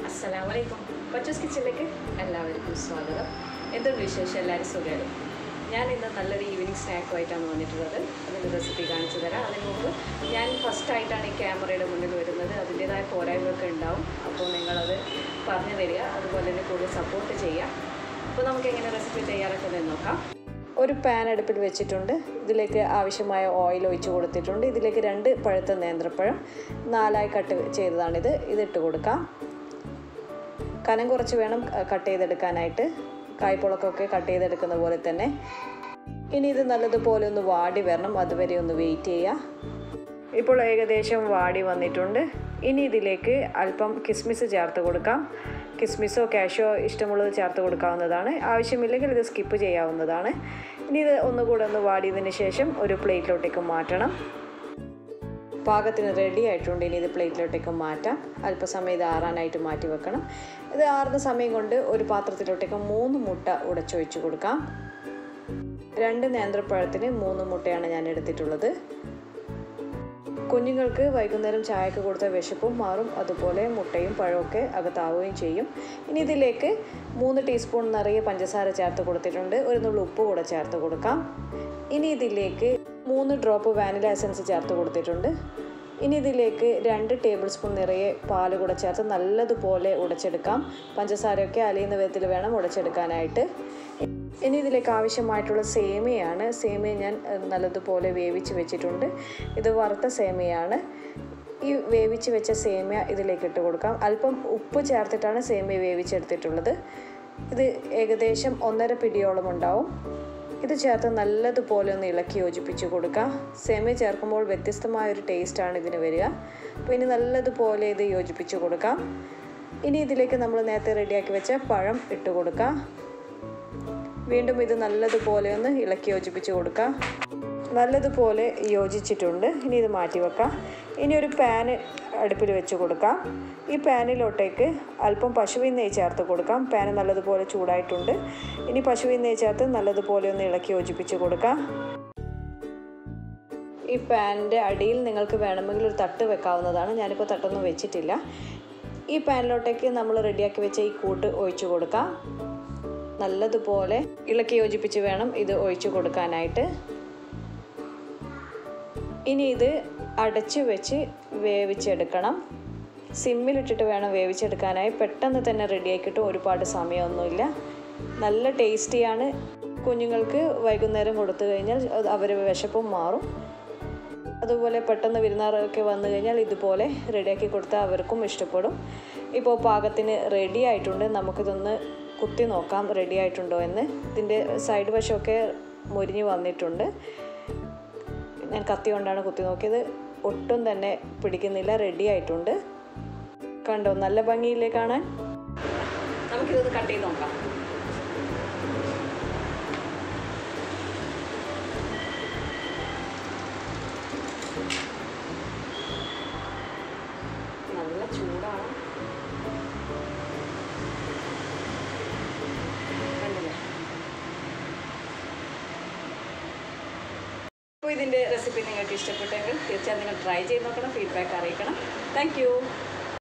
അസ്സലാമലൈക്കും കൊച്ചസ് കിച്ചണിലേക്ക് എല്ലാവർക്കും സ്വാഗതം എന്തൊരു വിശേഷം എല്ലാവരും സുഖമാണ് ഞാൻ ഇന്ന് നല്ലൊരു ഈവനിങ് സ്നാക്കുമായിട്ടാണ് വന്നിട്ടുള്ളത് അതിൻ്റെ റെസിപ്പി കാണിച്ചു തരാം അതിന് മുമ്പ് ഞാൻ ഫസ്റ്റായിട്ടാണ് ഈ ക്യാമറയുടെ മുന്നിൽ വരുന്നത് അതിൻ്റേതായ പോരായ്മയൊക്കെ ഉണ്ടാവും അപ്പോൾ നിങ്ങളത് പറഞ്ഞു തരിക അതുപോലെ തന്നെ കൂടുതൽ സപ്പോർട്ട് ചെയ്യുക അപ്പോൾ നമുക്ക് എങ്ങനെ റെസിപ്പി തയ്യാറാക്കുന്നതെന്ന് നോക്കാം ഒരു പാൻ അടുപ്പിൽ വെച്ചിട്ടുണ്ട് ഇതിലേക്ക് ആവശ്യമായ ഓയിൽ ഒഴിച്ച് കൊടുത്തിട്ടുണ്ട് ഇതിലേക്ക് രണ്ട് പഴുത്ത നേന്ത്രപ്പഴം നാലായി കട്ട് ചെയ്തതാണിത് ഇതിട്ട് കൊടുക്കാം കനം കുറച്ച് വേണം കട്ട് ചെയ്തെടുക്കാനായിട്ട് കായ്പുളക്കൊക്കെ കട്ട് ചെയ്തെടുക്കുന്ന പോലെ തന്നെ ഇനി ഇത് നല്ലതുപോലെ ഒന്ന് വാടി വരണം അതുവരെ ഒന്ന് വെയിറ്റ് ചെയ്യുക ഇപ്പോൾ ഏകദേശം വാടി വന്നിട്ടുണ്ട് ഇനി ഇതിലേക്ക് അല്പം കിസ്മിസ് ചേർത്ത് കൊടുക്കാം കിസ്മിസോ കാഷ്യോ ഇഷ്ടമുള്ളത് ചേർത്ത് കൊടുക്കാവുന്നതാണ് ആവശ്യമില്ലെങ്കിൽ ഇത് സ്കിപ്പ് ചെയ്യാവുന്നതാണ് ഇനി ഇത് ഒന്നുകൂടെ ഒന്ന് വാടിയതിന് ശേഷം ഒരു പ്ലേറ്റിലോട്ടേക്ക് മാറ്റണം പാകത്തിന് റെഡി ആയിട്ടുണ്ട് ഇനി ഇത് പ്ലേറ്റിലോട്ടേക്ക് മാറ്റാം അല്പസമയം ഇത് ആറാനായിട്ട് മാറ്റി വെക്കണം ഇത് ആറുന്ന സമയം കൊണ്ട് ഒരു പാത്രത്തിലോട്ടേക്ക് മൂന്ന് മുട്ട ഉടച്ചൊഴിച്ച് കൊടുക്കാം രണ്ട് നേന്ത്രപ്പഴത്തിന് മൂന്ന് മുട്ടയാണ് ഞാൻ എടുത്തിട്ടുള്ളത് കുഞ്ഞുങ്ങൾക്ക് വൈകുന്നേരം ചായക്ക് കൊടുത്ത വിശപ്പും മാറും അതുപോലെ മുട്ടയും പഴമൊക്കെ അകത്താവുകയും ചെയ്യും ഇനി ഇതിലേക്ക് മൂന്ന് ടീസ്പൂൺ നിറയെ പഞ്ചസാര ചേർത്ത് കൊടുത്തിട്ടുണ്ട് ഒരു നുള്ളു ഉപ്പ് കൂടെ ചേർത്ത് കൊടുക്കാം ഇനി ഇതിലേക്ക് മൂന്ന് ഡ്രോപ്പ് വാനില എസൻസ് ചേർത്ത് കൊടുത്തിട്ടുണ്ട് ഇനി ഇതിലേക്ക് രണ്ട് ടേബിൾ സ്പൂൺ നിറയെ പാൽ കൂടെ ചേർത്ത് നല്ലതുപോലെ ഉടച്ചെടുക്കാം പഞ്ചസാരയൊക്കെ അലിയുന്ന വിധത്തിൽ വേണം ഉടച്ചെടുക്കാനായിട്ട് ഇനി ഇതിലേക്ക് ആവശ്യമായിട്ടുള്ള സേമിയാണ് സേമിയ ഞാൻ നല്ലതുപോലെ വേവിച്ച് വെച്ചിട്ടുണ്ട് ഇത് വറുത്ത സേമിയാണ് ഈ വേവിച്ച് വെച്ച സേമിയ ഇതിലേക്ക് ഇട്ട് കൊടുക്കാം അല്പം ഉപ്പ് ചേർത്തിട്ടാണ് സേമിയ വേവിച്ചെടുത്തിട്ടുള്ളത് ഇത് ഏകദേശം ഒന്നര പിടിയോളം ഉണ്ടാവും ഇത് ചേർത്ത് നല്ലതുപോലെ ഒന്ന് ഇളക്കി യോജിപ്പിച്ച് കൊടുക്കുക സേമിയ ചേർക്കുമ്പോൾ വ്യത്യസ്തമായ ഒരു ടേസ്റ്റാണ് ഇതിന് വരിക അപ്പോൾ ഇനി നല്ലതുപോലെ ഇത് യോജിപ്പിച്ച് കൊടുക്കാം ഇനി ഇതിലേക്ക് നമ്മൾ നേരത്തെ റെഡിയാക്കി വെച്ച പഴം ഇട്ട് കൊടുക്കാം വീണ്ടും ഇത് നല്ലതുപോലെ ഒന്ന് ഇളക്കി യോജിപ്പിച്ച് കൊടുക്കാം നല്ലതുപോലെ യോജിച്ചിട്ടുണ്ട് ഇനി ഇത് മാറ്റി വെക്കാം ഇനി ഒരു പാന് അടുപ്പിൽ വെച്ച് കൊടുക്കാം ഈ പാനിലോട്ടേക്ക് അല്പം പശുവിൻ നെയ്യ് ചേർത്ത് കൊടുക്കാം പാന് നല്ലതുപോലെ ചൂടായിട്ടുണ്ട് ഇനി പശുവിൻ നെയ്യ് ചേർത്ത് നല്ലതുപോലെ ഒന്ന് ഇളക്കി യോജിപ്പിച്ച് കൊടുക്കാം ഈ പാനിൻ്റെ അടിയിൽ നിങ്ങൾക്ക് വേണമെങ്കിൽ ഒരു തട്ട് വെക്കാവുന്നതാണ് ഞാനിപ്പോൾ തട്ടൊന്നും വെച്ചിട്ടില്ല ഈ പാനിലോട്ടേക്ക് നമ്മൾ റെഡിയാക്കി വെച്ച ഈ കൂട്ട് ഒഴിച്ചു കൊടുക്കാം നല്ലതുപോലെ ഇളക്കി യോജിപ്പിച്ച് വേണം ഇത് ഒഴിച്ചു കൊടുക്കാനായിട്ട് ഇനി ഇത് അടച്ചു വെച്ച് വേവിച്ചെടുക്കണം സിമ്മിലിട്ടിട്ട് വേണം വേവിച്ചെടുക്കാനായി പെട്ടെന്ന് തന്നെ റെഡിയായി കിട്ടും ഒരുപാട് സമയമൊന്നുമില്ല നല്ല ടേസ്റ്റിയാണ് കുഞ്ഞുങ്ങൾക്ക് വൈകുന്നേരം കൊടുത്തു കഴിഞ്ഞാൽ അവർ വിശപ്പും മാറും അതുപോലെ പെട്ടെന്ന് വിരുന്നാറൊക്കെ വന്നു കഴിഞ്ഞാൽ ഇതുപോലെ റെഡിയാക്കി കൊടുത്താൽ അവർക്കും ഇഷ്ടപ്പെടും ഇപ്പോൾ പാകത്തിന് റെഡി ആയിട്ടുണ്ട് നമുക്കിതൊന്ന് കുത്തി നോക്കാം റെഡി ആയിട്ടുണ്ടോ എന്ന് ഇതിൻ്റെ സൈഡ് വശമൊക്കെ മുരിഞ്ഞ് വന്നിട്ടുണ്ട് ഞാൻ കത്തി കൊണ്ടാണ് കുത്തി നോക്കിയത് ഒട്ടും തന്നെ പിടിക്കുന്നില്ല റെഡി ആയിട്ടുണ്ട് കണ്ടോ നല്ല ഭംഗിയില്ലേ കാണാൻ നമുക്കിതൊന്ന് കട്ട് ചെയ്ത് നോക്കാം നല്ല ചൂടാണ് കണ്ടില്ലേ അപ്പോൾ ഇതിൻ്റെ റെസിപ്പി നിങ്ങൾക്ക് ഇഷ്ടപ്പെട്ടെങ്കിൽ തീർച്ചയായും നിങ്ങൾ ട്രൈ ചെയ്ത് നോക്കണം ഫീഡ്ബാക്ക് അറിയിക്കണം താങ്ക്